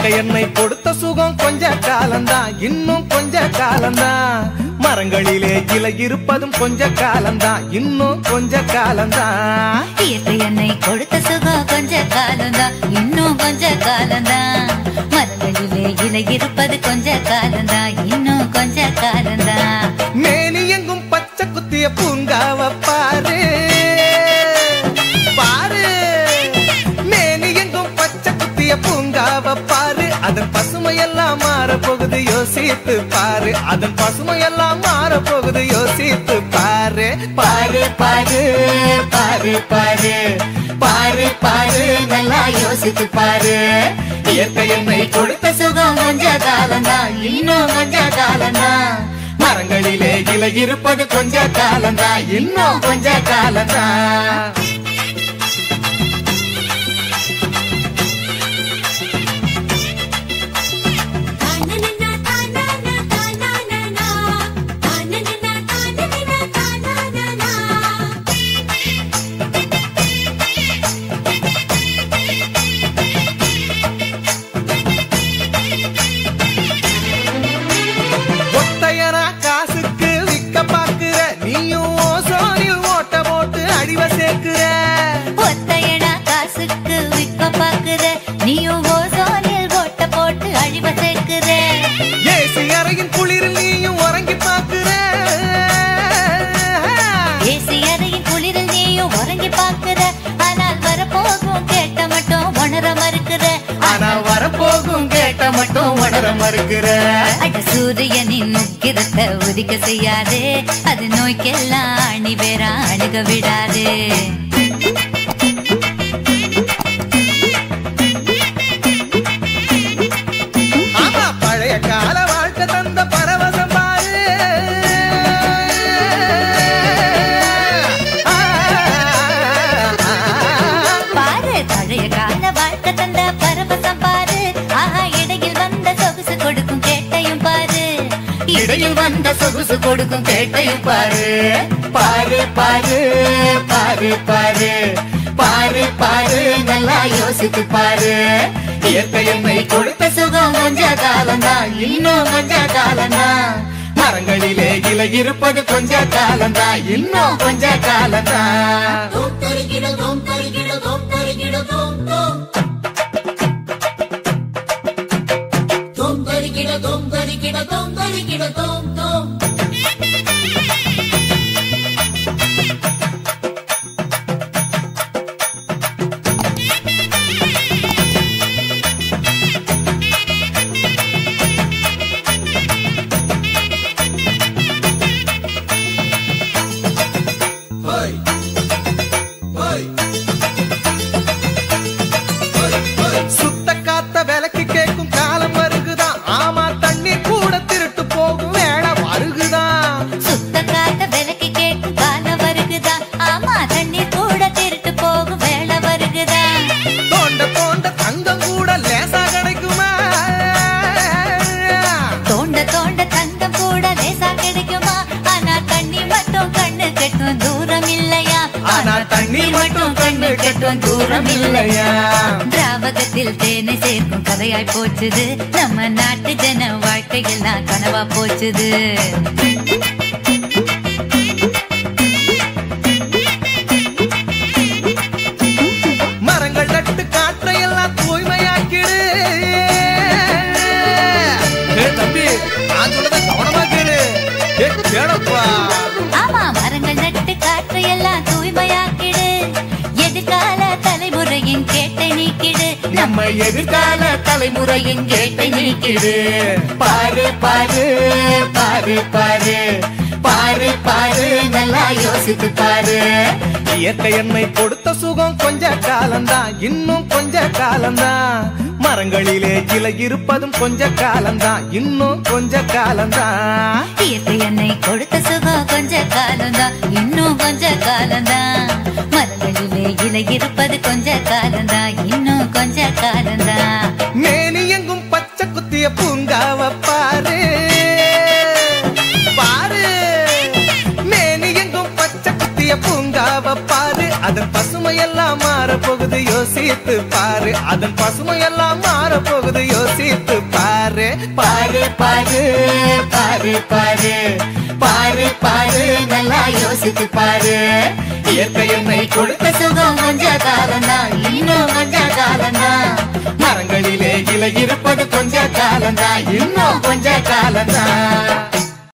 இயற்கை என்னை கொடுத்த சுகம் கொஞ்ச காலம்தான் இன்னும் கொஞ்ச காலம்தான் மரங்களிலே இலை இருப்பதும் கொஞ்ச காலம்தான் இன்னும் கொஞ்ச காலம்தான் இயற்கை என்னை கொடுத்த சுகம் கொஞ்ச காலம்தான் இன்னும் கொஞ்ச காலம்தான் மரங்களிலே இலை இருப்பது கொஞ்ச காலம்தான் இன்னும் கொஞ்ச காலம்தான் மேனி எங்கும் பச்சை குத்திய பூங்காவ பாரு பாரு மேனி எங்கும் பச்சை குத்திய பூங்காவ பாரு அதன் பசுமையெல்லாம் மாற போகுது யோசித்து பாரு அதன் பசுமையெல்லாம் மாற போகுது யோசித்து பாரு பாரு பாரு பாரு பாரு பாரு பாரு நல்லா யோசித்து பாரு இயற்கை என்னை கொடுத்த சுகம் கொஞ்ச காலம்தான் இன்னும் கொஞ்ச காலம்தான் மரங்களிலே இலை இருப்பது கொஞ்ச காலம்தான் இன்னும் கொஞ்ச காலம்தான் தானனனா தானனா தானனனா தானனனா தானனனா தானனனா ஒத்தையனா காசுக்கு விக்க பாக்குற நீயும் ஓசோனில் ஓட்ட போட்டு அடிவ சேர்க்கிற ஒத்தையடா காசுக்கு விற்க பாக்குற நீயும் ஓசோனில் ஓட்ட போட்டு அழிவ சேர்க்கிற ஏசி அறையின் குளிரில் நீயும் உறங்கி பாக்குற ஏசி அறையின் குளிரில் நீயும் உறங்கி பாக்குற ஆனால் வரப்போகும் கேட்ட மட்டும் உணர மறுக்கிற ஆனா வரப்போகும் கேட்ட மட்டும் உணர மறுக்கிற அட சூரியனின் முக்கிரத்தை உதிக்க செய்யாதே அது நோய்க்கெல்லாம் அணி வேறா அணுக விடாதே ஆமா பழைய கால வாழ்க்கை தந்த பரவசம் பாரு ஆ, ஆ, ஆ. பாரு பழைய கால வாழ்க்கை தந்த பரவசம் பாரு ஆஹா இடையில் வந்த சொகுசு கொடுக்கும் கேட்டையும் பாரு இடையில் வந்த சொகுசு கொடுக்கும் கேட்டையும் பாரு பாரு பாரு பாரு பாரு பாரு பாரு நல்லா யோசித்து பாரு இயற்கை என்னை கொடுத்த சுகம் கொஞ்ச காலம்தான் இன்னும் கொஞ்ச காலம்தான் மரங்களிலே இலை இருப்பது கொஞ்ச காலம்தான் இன்னும் கொஞ்ச காலம்தான் தோம் தருகிட தோம் தருகிட தோம் தருகிட தோம் தோம் தோம் தருகிட தோம் தருகிட தோம் தருகிட தோம் தோம் சுத்த காத்த விலைக்கு கேட்கும் காலம் வருகுதான் ஆமா தண்ணீர் கூட திருட்டு போகும் வேலை வருகுதான் சுத்த காத்த விலைக்கு கேட்கும் காலம் வருகுதா ஆமா தண்ணீர் கூட திருட்டு போகும் வேலை வருகுதா தோண்ட தோண்ட தங்கம் கூட லேசா கிடைக்குமா தோண்ட தோண்ட தங்கம் கூட லேசா கிடைக்குமா ஆனா தண்ணி மட்டும் கண்ணு கெட்டும் தூரம் இல்லையா ஆனா தண்ணீர் மட்டும் கண்ணு கெட்டும் தூரம் இல்லையா திராவகத்தில் தேனை சேர்க்கும் கதையாய் போச்சுது நம்ம நாட்டு ஜன வாழ்க்கையெல்லாம் கனவா போச்சுது மரங்கள் நட்டு காற்றையெல்லாம் தூய்மையாக்கிடு ஏ தம்பி நான் சொல்றத கவனமா கேளு ஏ கேளப்பா ஆமா மரங்கள் நட்டு காற்றையெல்லாம் தூய்மையாக்கிடு எதிர்கால தலைமுறையின் கேட்டை நீக்கிடு நம்ம எதிர்கால தலைமுறையின் கேட்டை நீக்கிடு பாரு பாரு பாரு பாரு பாரு பாரு நல்லா யோசித்து பாரு இயற்கை என்னை கொடுத்த சுகம் கொஞ்ச காலம்தான் இன்னும் கொஞ்ச காலம்தான் மரங்களிலே இலை இருப்பதும் கொஞ்ச காலம்தான் இன்னும் கொஞ்ச காலம்தான் இயற்கை என்னை கொடுத்த சுகம் கொஞ்ச காலம்தான் இன்னும் கொஞ்ச காலம்தான் மரங்களிலே இலை இருப்பது கொஞ்ச காலம்தான் இன்னும் கொஞ்ச காலம்தான் மேனி எங்கும் பச்சை குத்திய பூங்காவ பாரு பாரு மேனி எங்கும் பச்சை குத்திய பூங்காவ பாரு அதன் பசுமையெல்லாம் மாற போகுது யோசித்து பாரு அதன் பசுமையெல்லாம் மாற போகுது யோசித்து பாரு பாரு பாரு பாரு பாரு பாரு பாரு நல்லா யோசித்து பாரு இயற்கை என்னை கொடுத்த கொடுத்த சுகம் கொஞ்ச காலம்தான் இன்னும் கொஞ்ச காலம்தான் மரங்களிலே இலை இருப்பது கொஞ்ச காலம்தான் இன்னும் கொஞ்ச காலம்தான்